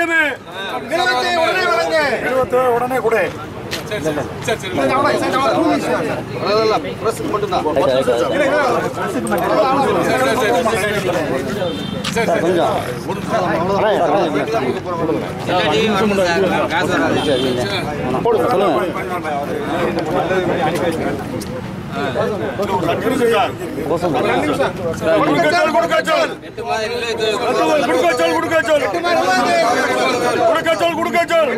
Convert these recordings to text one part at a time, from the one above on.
வாரியமே நிலத்தை உடனே வழங்க நிறுவத்தை உடனே கொடு கொடுக்கச்சொல் கொடுக்கச்சொல் கொடுக்கச்சொல் கொடுக்கச்சொல் கொடுக்கச்சொல் கொடுக்கச்சொல்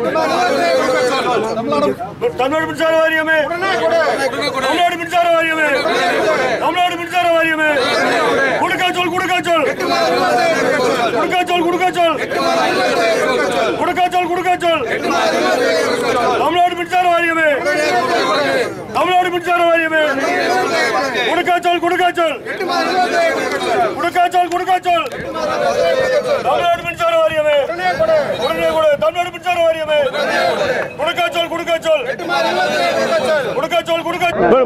தமிழ்நாடு மின்சார வாரியமே தமிழ்நாடு மின்சார வாரியமே தமிழ்நாடு மின்சார வாரியமே கொடுக்கச்சொல் கொடுக்கச்சொல் கொடுக்கச்சொல் கொடுக்கச்சொல் கொடுக்கச்சொல் கொடுக்கச்சொல் தமிழ்நாடு மின்சார வாரியமே தமிழ்நாடு மின்சார வாரியமே கொடுக்காச்சொல் கொடுக்காச்சொல் கொடுக்காச்சொல் கொடுக்காச்சொல் தமிழ்நாடு மின்சார வாரியமே உடனே கொடு தமிழ்நாடு மின்சார வாரியமே கொடுக்காச்சொல் கொடுக்காச்சொல் கொடுக்காச்சொல்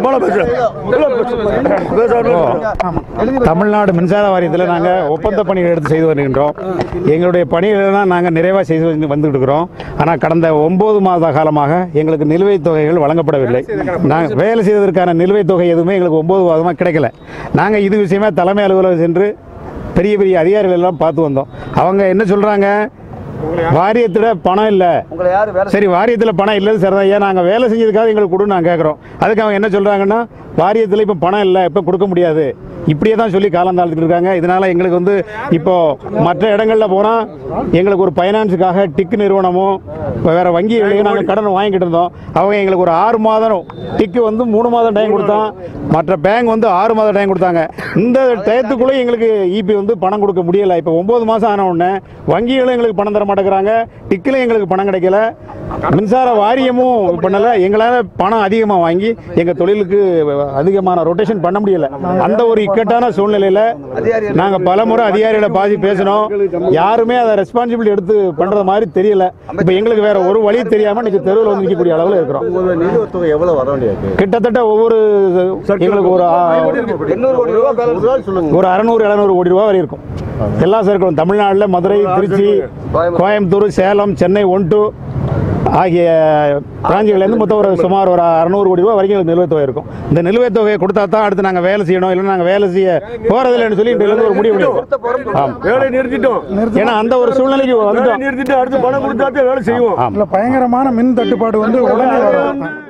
கொடுக்காச்சொல் தமிழ்நாடு மின்சார வாரியத்தில் நாங்கள் ஒப்பந்த பணிகள் எடுத்து செய்து வருகின்றோம் எங்களுடைய பணிகளை தான் நாங்கள் நிறைவாக செய்து வந்து- வந்துட்டு இருக்கிறோம் ஆனால் கடந்த ஒன்பது மாத காலமாக எங்களுக்கு நிலுவைத் தொகைகள் வழங்கப்படவில்லை நாங்கள் வேலை செய்வதற்கான நிலுவைத் தொகை எதுவுமே எங்களுக்கு ஒன்பது மாதமாக கிடைக்கல நாங்கள் இது விஷயமா தலைமை அலுவலகம் சென்று பெரிய பெரிய அதிகாரிகள் எல்லாம் பார்த்து வந்தோம் அவங்க என்ன சொல்கிறாங்க வாரியத்தில் பணம் இல்லை சரி வாரியத்தில் பணம் இல்லை சார் ஐயா நாங்கள் வேலை செஞ்சதுக்காக எங்களுக்கு கொடுன்னு நாங்கள் கேட்குறோம் அதுக்கு அவங்க என்ன சொல்கிறாங்கன்னா வாரியத்தில் இப்போ பணம் இல்லை இப்போ கொடுக்க முடியாது இப்படியே தான் சொல்லி காலம் தாழ்த்துட்டு இருக்காங்க இதனால் எங்களுக்கு வந்து இப்போ மற்ற இடங்களில் போனால் எங்களுக்கு ஒரு ஃபைனான்ஸுக்காக டிக் நிறுவனமும் இப்போ வேறு வங்கிகளையும் நாங்கள் கடன் வாங்கிட்டு இருந்தோம் அவங்க எங்களுக்கு ஒரு ஆறு மாதம் டிக்கு வந்து மூணு மாதம் டைம் கொடுத்தோம் மற்ற பேங்க் வந்து ஆறு மாதம் டைம் கொடுத்தாங்க இந்த டயத்துக்குள்ளே எங்களுக்கு இபி வந்து பணம் கொடுக்க முடியலை இப்போ ஒம்பது மாதம் ஆன உடனே வங்கிகளும் எங்களுக்கு பணம் தர மாட்டேங்கிறாங்க டிக்கில் எங்களுக்கு பணம் கிடைக்கல மின்சார வாரியமும் பண்ணலை எங்களால் பணம் அதிகமாக வாங்கி எங்கள் தொழிலுக்கு அதிகமான ரொட்டேஷன் பண்ண முடியல அந்த ஒரு இக்கட்டான சூழ்நிலையில் நாங்கள் பல முறை அதிகாரிகளை பாதி பேசினோம் யாருமே அதை ரெஸ்பான்சிபிலிட்டி எடுத்து பண்ணுறது மாதிரி தெரியல இப்போ எங்களுக்கு வேற ஒரு வழி தெரியாமல் இன்னைக்கு தெருவில் வந்து நிற்கக்கூடிய அளவில் இருக்கிறோம் நிலுவத்தொகை எவ்வளவு வர வேண்டியது கிட்டத்தட்ட ஒவ்வொரு எங்களுக்கு ஒரு ஆ, எண்ணூறு கோடி ரூபாய் பேலன்ஸ் ஒரு நாள் சொல்லுங்க ஒரு அறநூறு எழுநூறு கோடி ரூபா வரை இருக்கும் எல்லா சர்க்கிளும் தமிழ்நாட்டில் மதுரை திருச்சி கோயம்புத்தூர் சேலம் சென்னை ஒன் டூ ஆகிய பிராஞ்சுகள்லேருந்து மொத்தம் ஒரு சுமார் ஒரு அறநூறு கோடி ரூபா வரைக்கும் எங்களுக்கு நிலுவைத் தொகை இருக்கும் இந்த நிலுவைத் தொகையை கொடுத்தா தான் அடுத்து நாங்கள் வேலை செய்யணும் இல்லைன்னா நாங்கள் வேலை செய்ய போகிறதில்லைன்னு சொல்லி இன்றையிலேருந்து ஒரு முடிவு எடுக்கிறோம் ஆமாம் வேலை நிறுத்திட்டோம் ஏன்னா அந்த ஒரு சூழ்நிலைக்கு வேலை வந்துட்டோம் நிறுத்திட்டு அடுத்து பணம் கொடுத்தா தான் வேலை செய்வோம் ஆமாம் இல்ல பயங்கரமான மின் தட்டுப்பாடு வந்து உடனே வரும்